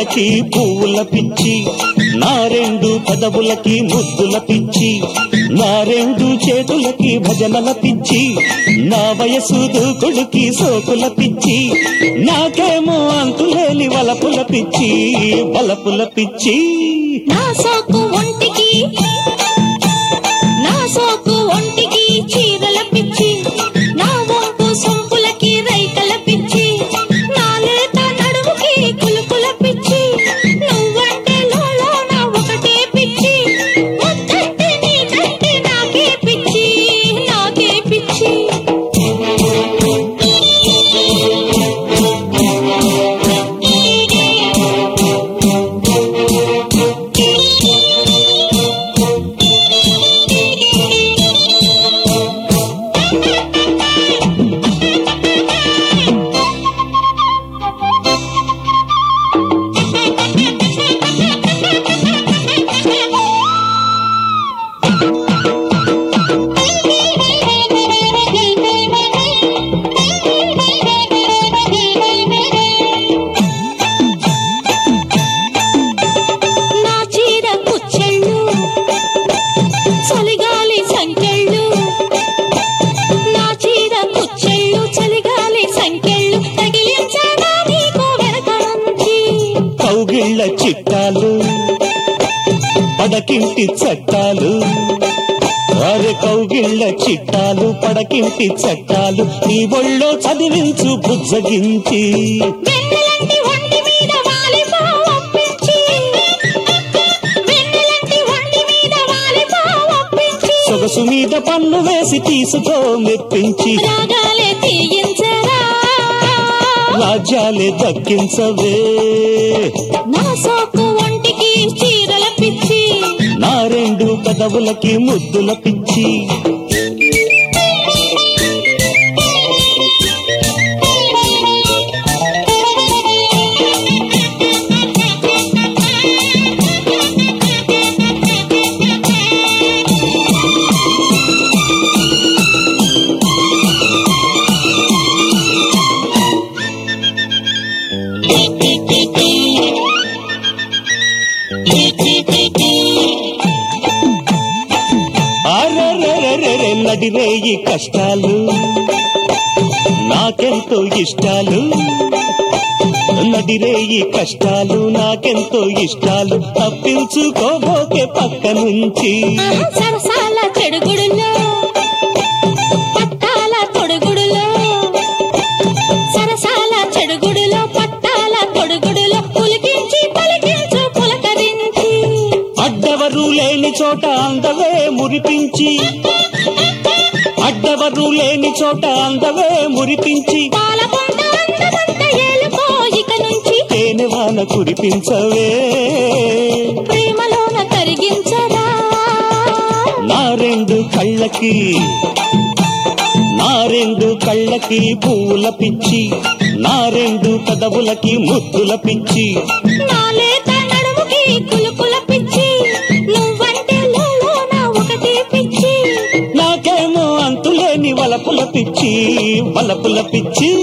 కళ్ళకి పువ్వుల పిచ్చి నా రెండు పెదవులకి ముద్దుల పిచ్చి నా రెండు చేతులకి భజనల పిచ్చి నా వయసు దూకుడికి సోకుల పిచ్చి నాకేమో అంతులేని వలపుల పిచ్చి వలపుల పిచ్చి నా సోకు ఒంటికి నా సోకు ఒంటికి చీరల పిచ్చి నా వంపు సొంపులకి రైకల పిచ్చి నా లేత నడుముకి కులుకుల పిచ్చి నువ్వంటే లోలో నా ఒకటే పిచ్చి ముద్దంటే నీకంటే నాకే పిచ్చి నాకే పిచ్చి నా చీర కుచ్చెళ్ళు చలిగాలి సంకెళ్ళు నా చీర కుచ్చెళ్ళు చలిగాలి సంకెళ్ళు తగిలించగా నీకు వెనక నుంచి కౌగిళ్ళ చిట్టాలు పడకింటి చట్టాలు వారి కౌగిళ్ళ చిట్టాలు పడకింటి చట్టాలు నీ ఒళ్ళో చదివించు బుజ్జగించి వెన్నెలంటి ఒంటి మీద వాలిపో ఒప్పించి వెన్నెలంటి ఒంటి మీద వాలిపో ఒప్పించి సొగసు మీద పన్ను వేసి తీసుకో మెప్పించి రాగాలే తీయించరా రాజ్యాలే దక్కించవే నా సోకు ఒంటికి చీరల పిచ్చి నా రెండు కదవులకి ముద్దుల పిచ్చి అరెరెరెరెరె నడిరేయి కష్టాలు నాకెంతో ఇష్టాలు నడిరేయి కష్టాలు నాకెంతో ఇష్టాలు తప్పించుకోబోకే పక్క నుంచి ఆహా, సరసాల చెడుగుడులో పట్టాల తొడుగుడులో సరసాల చెడుగుడులో పట్టాల తొడుగుడులో పులికించి పలికించు పులకరించి అడ్డవరు లేని చోట అందవే మురిపించి అడ్డవరు లేని చోట అందవే మురిపించి పాలకొండ అందమంత ఏలుకో ఇక నుంచి తేనె వాన కురిపించవే ప్రేమలోన కరిగించరా నా రెండు కళ్ళకి నా రెండు కళ్ళకి పూల పిచ్చి నా రెండు పెదవులకి ముద్దుల పిచ్చి నా లేత నడుముకి కులుకుల పిచ్చి నువ్వంటే లోలోన ఒకటే పిచ్చి నాకేమో అంతులేని వలపుల పిచ్చి వలపుల పిచ్చి